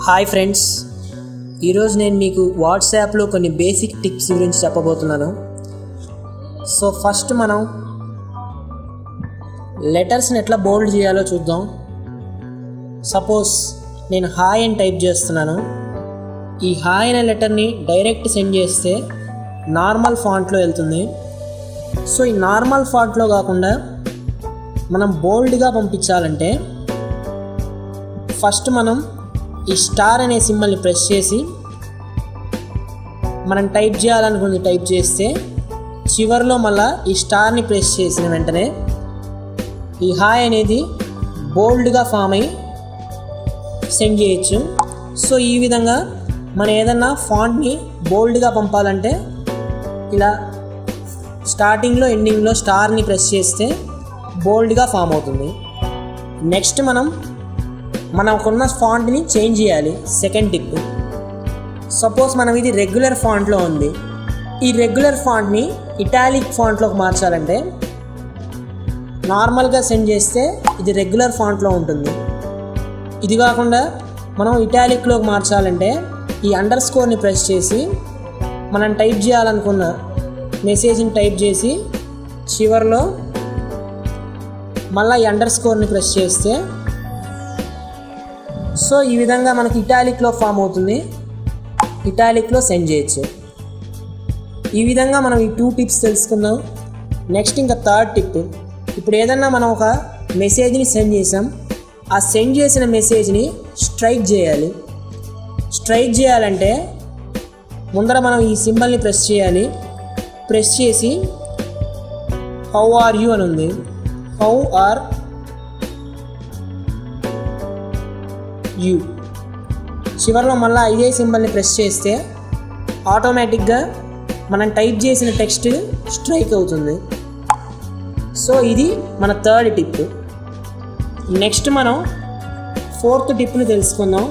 hi friends ఈరోజు నేను మీకు వాట్సాప్లో కొన్ని బేసిక్ టిప్స్ గురించి చెప్పబోతున్నాను సో ఫస్ట్ మనం లెటర్స్ని ఎట్లా బోల్డ్ చేయాలో చూద్దాం సపోజ్ నేను హాయ్ అని టైప్ చేస్తున్నాను ఈ హాయ్ అనే లెటర్ని డైరెక్ట్ సెండ్ చేస్తే నార్మల్ ఫాంట్లో వెళ్తుంది సో ఈ నార్మల్ ఫాంట్లో కాకుండా మనం బోల్డ్గా పంపించాలంటే ఫస్ట్ మనం ఈ స్టార్ అనే సింబల్ని ప్రెస్ చేసి మనం టైప్ చేయాలనుకుంది టైప్ చేస్తే చివరిలో మళ్ళా ఈ స్టార్ని ప్రెస్ చేసిన వెంటనే ఈ హాయ్ అనేది బోల్డ్గా ఫామ్ అయ్యి సెండ్ చేయొచ్చు సో ఈ విధంగా మనం ఏదన్నా ఫాంట్ని బోల్డ్గా పంపాలంటే ఇలా స్టార్టింగ్లో ఎండింగ్లో స్టార్ని ప్రెస్ చేస్తే బోల్డ్గా ఫామ్ అవుతుంది నెక్స్ట్ మనం మనకున్న ఫాంట్ని చేంజ్ చేయాలి సెకండ్ టిప్ సపోజ్ మనం ఇది రెగ్యులర్ ఫాంట్లో ఉంది ఈ రెగ్యులర్ ఫాంట్ని ఇటాలిక్ ఫాంట్లోకి మార్చాలంటే నార్మల్గా సెండ్ చేస్తే ఇది రెగ్యులర్ ఫాంట్లో ఉంటుంది ఇది కాకుండా మనం ఇటాలిక్లోకి మార్చాలంటే ఈ అండర్ స్కోర్ని ప్రెస్ చేసి మనం టైప్ చేయాలనుకున్న మెసేజ్ని టైప్ చేసి చివరిలో మళ్ళీ ఈ అండర్ స్కోర్ని ప్రెస్ చేస్తే సో ఈ విధంగా మనకి ఇటాలిక్లో ఫామ్ అవుతుంది ఇటాలిక్లో సెండ్ చేయొచ్చు ఈ విధంగా మనం ఈ టూ టిప్స్ తెలుసుకుందాం నెక్స్ట్ ఇంకా థర్డ్ టిప్ ఇప్పుడు ఏదన్నా మనం ఒక మెసేజ్ని సెండ్ చేసాం ఆ సెండ్ చేసిన మెసేజ్ని స్ట్రైక్ చేయాలి స్ట్రైక్ చేయాలంటే ముందర మనం ఈ సింబల్ని ప్రెస్ చేయాలి ప్రెస్ చేసి హౌ ఆర్ యూ అని ఉంది హౌ ఆర్ యూ చివరిలో మళ్ళీ ఇదే సింబల్ని ప్రెస్ చేస్తే ఆటోమేటిక్గా మనం టైప్ చేసిన టెక్స్ట్ స్ట్రైక్ అవుతుంది సో ఇది మన థర్డ్ టిప్ నెక్స్ట్ మనం ఫోర్త్ టిప్ని తెలుసుకుందాం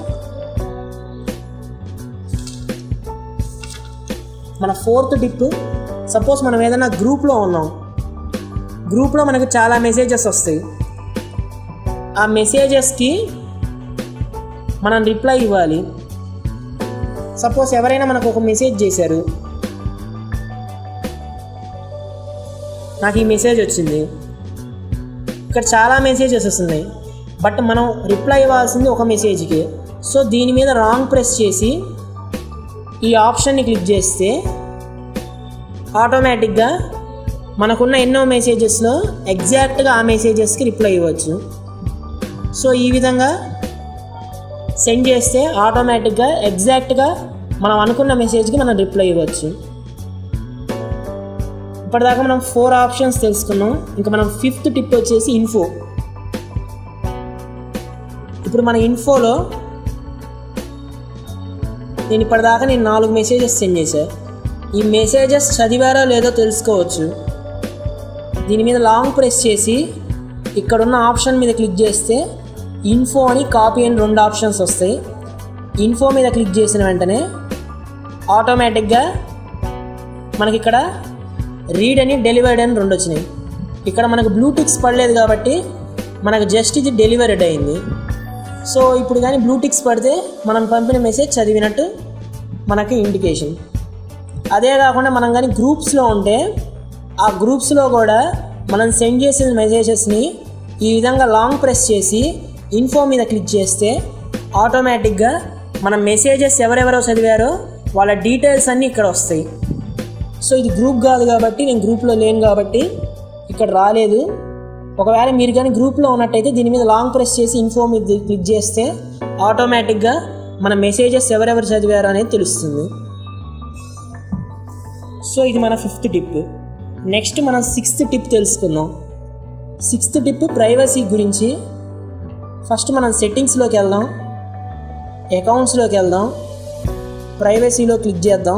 మన ఫోర్త్ టిప్ సపోజ్ మనం ఏదైనా గ్రూప్లో ఉన్నాం గ్రూప్లో మనకు చాలా మెసేజెస్ వస్తాయి ఆ మెసేజెస్కి మనం రిప్లై ఇవ్వాలి సపోజ్ ఎవరైనా మనకు ఒక మెసేజ్ చేశారు నాకు ఈ మెసేజ్ వచ్చింది ఇక్కడ చాలా మెసేజెస్ వస్తున్నాయి బట్ మనం రిప్లై ఇవ్వాల్సింది ఒక మెసేజ్కి సో దీని మీద రాంగ్ ప్రెస్ చేసి ఈ ఆప్షన్ని క్లిక్ చేస్తే ఆటోమేటిక్గా మనకున్న ఎన్నో మెసేజెస్లో ఎగ్జాక్ట్గా ఆ మెసేజెస్కి రిప్లై ఇవ్వచ్చు సో ఈ విధంగా సెండ్ చేస్తే ఆటోమేటిక్గా ఎగ్జాక్ట్గా మనం అనుకున్న మెసేజ్కి మనం రిప్లై ఇవ్వచ్చు ఇప్పటిదాకా మనం ఫోర్ ఆప్షన్స్ తెలుసుకున్నాం ఇంకా మనం ఫిఫ్త్ టిప్ వచ్చేసి ఇన్ఫో ఇప్పుడు మన ఇన్ఫోలో నేను ఇప్పటిదాకా నేను నాలుగు మెసేజెస్ సెండ్ చేశా ఈ మెసేజెస్ చదివారో లేదో తెలుసుకోవచ్చు దీని మీద లాంగ్ ప్రెస్ చేసి ఇక్కడున్న ఆప్షన్ మీద క్లిక్ చేస్తే ఇన్ఫో అని కాపీ అని రెండు ఆప్షన్స్ వస్తాయి ఇన్ఫో మీద క్లిక్ చేసిన వెంటనే ఆటోమేటిక్గా మనకి ఇక్కడ రీడ్ అని డెలివర్డ్ అని రెండు వచ్చినాయి ఇక్కడ మనకు బ్లూటిక్స్ పడలేదు కాబట్టి మనకు జస్ట్ ఇది డెలివర్డ్ అయింది సో ఇప్పుడు కానీ బ్లూటిక్స్ పడితే మనం పంపిన మెసేజ్ చదివినట్టు మనకి ఇండికేషన్ అదే కాకుండా మనం కానీ గ్రూప్స్లో ఉంటే ఆ గ్రూప్స్లో కూడా మనం సెండ్ చేసిన మెసేజెస్ని ఈ విధంగా లాంగ్ ప్రెస్ చేసి ఇన్ఫో మీద క్లిక్ చేస్తే ఆటోమేటిక్గా మన మెసేజెస్ ఎవరెవరో చదివారో వాళ్ళ డీటెయిల్స్ అన్నీ ఇక్కడ వస్తాయి సో ఇది గ్రూప్ కాదు కాబట్టి నేను గ్రూప్లో లేను కాబట్టి ఇక్కడ రాలేదు ఒకవేళ మీరు కానీ గ్రూప్లో ఉన్నట్టయితే దీని మీద లాంగ్ ప్రెస్ చేసి ఇన్ఫో మీద క్లిక్ చేస్తే ఆటోమేటిక్గా మన మెసేజెస్ ఎవరెవరు చదివారో అనేది తెలుస్తుంది సో ఇది మన ఫిఫ్త్ టిప్ నెక్స్ట్ మనం సిక్స్త్ టిప్ తెలుసుకుందాం సిక్స్త్ టిప్ ప్రైవసీ గురించి ఫస్ట్ మనం సెట్టింగ్స్లోకి వెళ్దాం అకౌంట్స్లోకి వెళ్దాం ప్రైవసీలో క్లిక్ చేద్దాం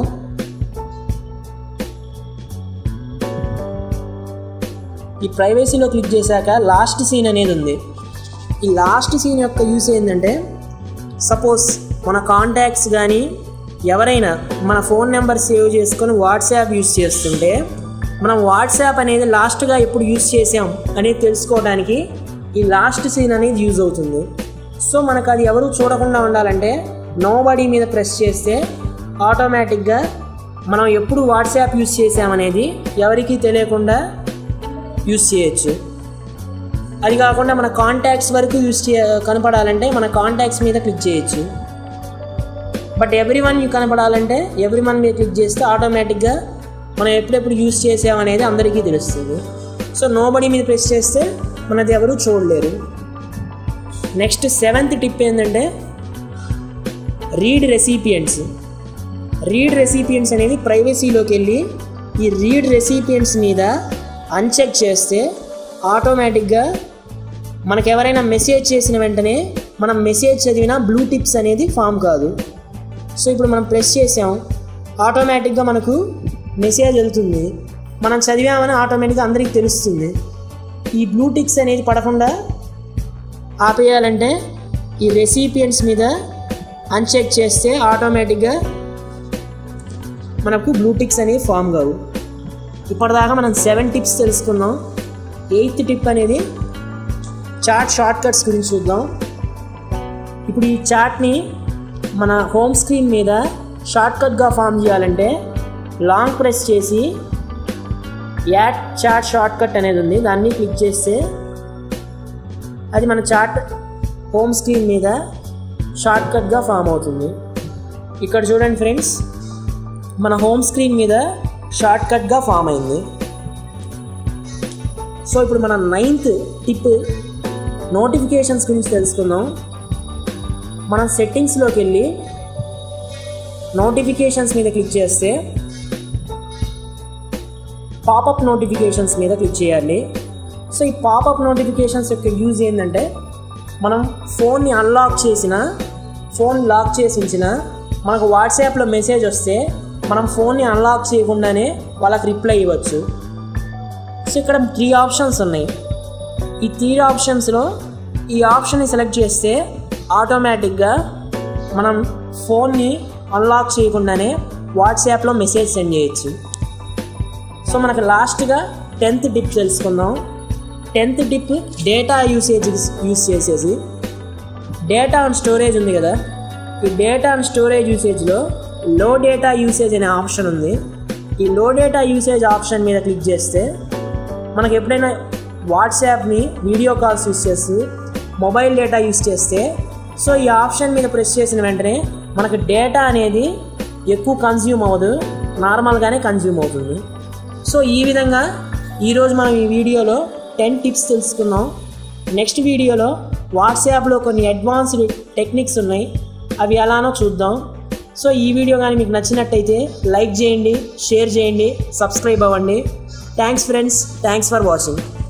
ఈ ప్రైవసీలో క్లిక్ చేశాక లాస్ట్ సీన్ అనేది ఉంది ఈ లాస్ట్ సీన్ యొక్క యూస్ ఏంటంటే సపోజ్ మన కాంటాక్ట్స్ కానీ ఎవరైనా మన ఫోన్ నెంబర్ సేవ్ చేసుకొని వాట్సాప్ యూస్ చేస్తుంటే మనం వాట్సాప్ అనేది లాస్ట్గా ఎప్పుడు యూస్ చేసాం అనేది తెలుసుకోవడానికి ఈ లాస్ట్ సీన్ అనేది యూజ్ అవుతుంది సో మనకు అది ఎవరు చూడకుండా ఉండాలంటే నో బడీ మీద ప్రెస్ చేస్తే ఆటోమేటిక్గా మనం ఎప్పుడు వాట్సాప్ యూస్ చేసామనేది ఎవరికీ తెలియకుండా యూస్ చేయొచ్చు అది కాకుండా మన కాంటాక్ట్స్ వరకు యూస్ చే కనపడాలంటే మన కాంటాక్ట్స్ మీద క్లిక్ చేయొచ్చు బట్ ఎవ్రీ వన్ కనపడాలంటే ఎవ్రీ వన్ మీద క్లిక్ చేస్తే ఆటోమేటిక్గా మనం ఎప్పుడెప్పుడు యూస్ చేసామనేది అందరికీ తెలుస్తుంది సో నో బడీ మీద ప్రెస్ చేస్తే మనది ఎవరు చూడలేరు నెక్స్ట్ సెవెంత్ టిప్ ఏంటంటే రీడ్ రెసిపియంట్స్ రీడ్ రెసిపియంట్స్ అనేది ప్రైవసీలోకి వెళ్ళి ఈ రీడ్ రెసిపియంట్స్ మీద అన్చెక్ చేస్తే ఆటోమేటిక్గా మనకు ఎవరైనా మెసేజ్ చేసిన వెంటనే మనం మెసేజ్ చదివిన బ్లూ టిప్స్ అనేది ఫామ్ కాదు సో ఇప్పుడు మనం ప్రెస్ చేసాం ఆటోమేటిక్గా మనకు మెసేజ్ వెళ్తుంది మనం చదివామని ఆటోమేటిక్గా అందరికీ తెలుస్తుంది ఈ బ్లూ టిక్స్ అనేది పడకుండా ఆపేయాలంటే ఈ రెసిపియంట్స్ మీద అన్చెక్ చేస్తే ఆటోమేటిక్గా మనకు బ్లూ టిక్స్ అనేవి ఫామ్ కావు ఇప్పటిదాకా మనం సెవెన్ టిప్స్ తెలుసుకున్నాం ఎయిత్ టిప్ అనేది చార్ట్ షార్ట్ కట్స్ గురించి చూద్దాం ఇప్పుడు ఈ చార్ట్ని మన హోమ్ స్క్రీన్ మీద షార్ట్ కట్గా ఫామ్ చేయాలంటే లాంగ్ ప్రెస్ చేసి యాడ్ చార్ట్ షార్ట్ కట్ అనేది ఉంది దాన్ని క్లిక్ చేస్తే అది మన చార్ట్ హోమ్ స్క్రీన్ మీద షార్ట్ కట్గా ఫామ్ అవుతుంది ఇక్కడ చూడండి ఫ్రెండ్స్ మన హోమ్ స్క్రీన్ మీద షార్ట్ కట్గా ఫామ్ అయింది సో ఇప్పుడు మన నైన్త్ టిప్ నోటిఫికేషన్స్ గురించి తెలుసుకుందాం మనం సెట్టింగ్స్లోకి వెళ్ళి నోటిఫికేషన్స్ మీద క్లిక్ చేస్తే పాపప్ నోటిఫికేషన్స్ మీద క్లిక్ చేయాలి సో ఈ పాపప్ నోటిఫికేషన్స్ యొక్క యూజ్ ఏంటంటే మనం ఫోన్ని అన్లాక్ చేసిన ఫోన్ లాక్ చేసి ఉంచిన మనకు వాట్సాప్లో మెసేజ్ వస్తే మనం ఫోన్ని అన్లాక్ చేయకుండానే వాళ్ళకి రిప్లై ఇవ్వచ్చు సో ఇక్కడ త్రీ ఆప్షన్స్ ఉన్నాయి ఈ త్రీ ఆప్షన్స్లో ఈ ఆప్షన్ని సెలెక్ట్ చేస్తే ఆటోమేటిక్గా మనం ఫోన్ని అన్లాక్ చేయకుండానే వాట్సాప్లో మెసేజ్ సెండ్ చేయొచ్చు సో మనకు లాస్ట్గా టెన్త్ టిప్ తెలుసుకుందాం tenth tip data usage use చేసేసి డేటా అండ్ స్టోరేజ్ ఉంది కదా ఈ డేటా అండ్ స్టోరేజ్ యూసేజ్లో లో డేటా యూసేజ్ అనే ఆప్షన్ ఉంది ఈ లో డేటా యూసేజ్ ఆప్షన్ మీద క్లిక్ చేస్తే మనకు ఎప్పుడైనా వాట్సాప్ని వీడియో కాల్స్ యూస్ చేస్తూ మొబైల్ డేటా యూస్ చేస్తే సో ఈ ఆప్షన్ మీద ప్రెస్ చేసిన వెంటనే మనకు డేటా అనేది ఎక్కువ కన్జ్యూమ్ అవ్వదు నార్మల్గానే కన్జ్యూమ్ అవుతుంది సో ఈ విధంగా ఈరోజు మనం ఈ వీడియోలో టెన్ టిప్స్ తెలుసుకున్నాం నెక్స్ట్ వీడియోలో వాట్సాప్లో కొన్ని అడ్వాన్స్డ్ టెక్నిక్స్ ఉన్నాయి అవి ఎలానో చూద్దాం సో ఈ వీడియో కానీ మీకు నచ్చినట్టయితే లైక్ చేయండి షేర్ చేయండి సబ్స్క్రైబ్ అవ్వండి thanks friends thanks for watching